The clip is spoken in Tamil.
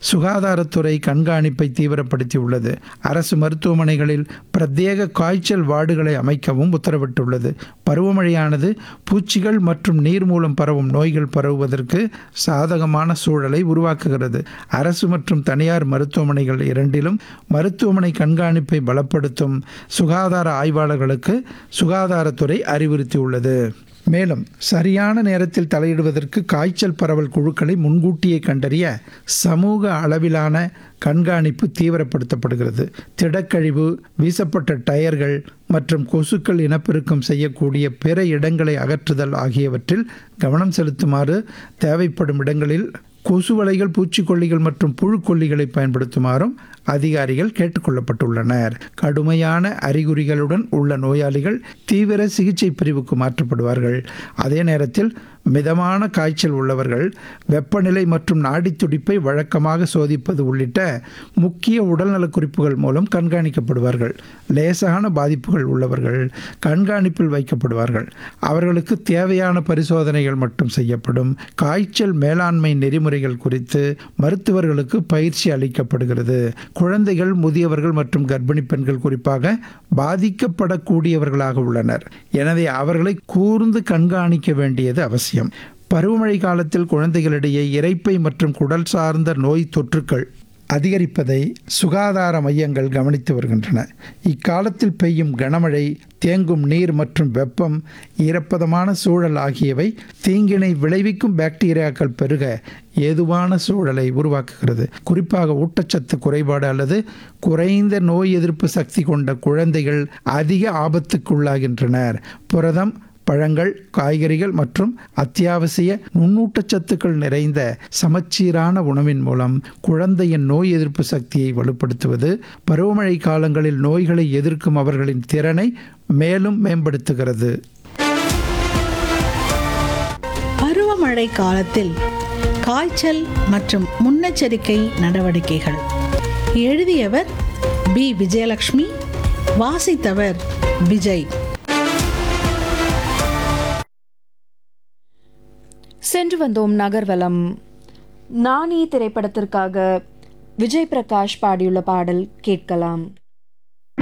சுகாதாரத்துறை கண்காணிப்பை தீவிரப்படுத்தியுள்ளது அரசு மருத்துவமனைகளில் பிரத்யேக காய்ச்சல் வார்டுகளை அமைக்கவும் உத்தரவிட்டுள்ளது பருவமழையானது பூச்சிகள் மற்றும் நீர் மூலம் பரவும் நோய்கள் பரவுவதற்கு சாதகமான சூழலை உருவாக்குகிறது அரசு மற்றும் தனியார் மருத்துவமனைகள் இரண்டிலும் மருத்துவமனை கண்காணிப்பை பலப்படுத்தும் சுகாதார ஆய்வாளர்களுக்கு சுகாதாரத்துறை அறிவுறுத்தியுள்ளது மேலும் சரியான நேரத்தில் தலையிடுவதற்கு காய்ச்சல் பரவல் குழுக்களை முன்கூட்டியே கண்டறிய சமூக அளவிலான கண்காணிப்பு தீவிரப்படுத்தப்படுகிறது திடக்கழிவு வீசப்பட்ட டயர்கள் மற்றும் கொசுக்கள் இனப்பெருக்கம் செய்யக்கூடிய பிற இடங்களை அகற்றுதல் ஆகியவற்றில் கவனம் செலுத்துமாறு தேவைப்படும் இடங்களில் கொசுவலைகள் பூச்சிக்கொல்லிகள் மற்றும் புழுக்கொல்லிகளை பயன்படுத்துமாறும் அதிகாரிகள் கேட்டுக்கொள்ளப்பட்டுள்ளனர் கடுமையான அறிகுறிகளுடன் உள்ள நோயாளிகள் தீவிர சிகிச்சை பிரிவுக்கு மாற்றப்படுவார்கள் அதே நேரத்தில் மிதமான காய்ச்சல் உள்ளவர்கள் வெப்பநிலை மற்றும் நாடித் துடிப்பை வழக்கமாக சோதிப்பது உள்ளிட்ட முக்கிய உடல்நலக் குறிப்புகள் மூலம் கண்காணிக்கப்படுவார்கள் லேசான பாதிப்புகள் உள்ளவர்கள் கண்காணிப்பில் வைக்கப்படுவார்கள் அவர்களுக்கு தேவையான பரிசோதனைகள் மட்டும் செய்யப்படும் காய்ச்சல் மேலாண்மை நெறிமுறைகள் குறித்து மருத்துவர்களுக்கு பயிற்சி அளிக்கப்படுகிறது குழந்தைகள் முதியவர்கள் மற்றும் கர்ப்பிணி பெண்கள் குறிப்பாக பாதிக்கப்படக்கூடியவர்களாக உள்ளனர் எனவே அவர்களை கூர்ந்து கண்காணிக்க வேண்டியது அவசியம் பருவமழை காலத்தில் குழந்தைகளிடையே இரைப்பை மற்றும் குடல் சார்ந்த நோய் தொற்றுக்கள் அதிகரிப்பதை சுகாதார மையங்கள் கவனித்து வருகின்றன இக்காலத்தில் பெய்யும் கனமழை தேங்கும் நீர் மற்றும் வெப்பம் ஈரப்பதமான சூழல் ஆகியவை தீங்கினை விளைவிக்கும் பாக்டீரியாக்கள் பெருக ஏதுவான சூழலை உருவாக்குகிறது குறிப்பாக ஊட்டச்சத்து குறைபாடு அல்லது குறைந்த நோய் எதிர்ப்பு சக்தி கொண்ட குழந்தைகள் அதிக ஆபத்துக்குள்ளாகின்றனர் புரதம் பழங்கள் காய்கறிகள் மற்றும் அத்தியாவசிய நுண்ணூட்டச்சத்துக்கள் நிறைந்த சமச்சீரான உணவின் மூலம் குழந்தையின் நோய் எதிர்ப்பு சக்தியை வலுப்படுத்துவது பருவமழை காலங்களில் நோய்களை எதிர்க்கும் அவர்களின் திறனை மேலும் மேம்படுத்துகிறது பருவமழை காலத்தில் காய்ச்சல் மற்றும் முன்னெச்சரிக்கை நடவடிக்கைகள் எழுதியவர் பி விஜயலட்சுமி வாசித்தவர் விஜய் சென்று வந்தோம் நகர்வலம் நானே திரைப்படத்திற்காக விஜய் பிரகாஷ் பாடியுள்ள பாடல் கேட்கலாம்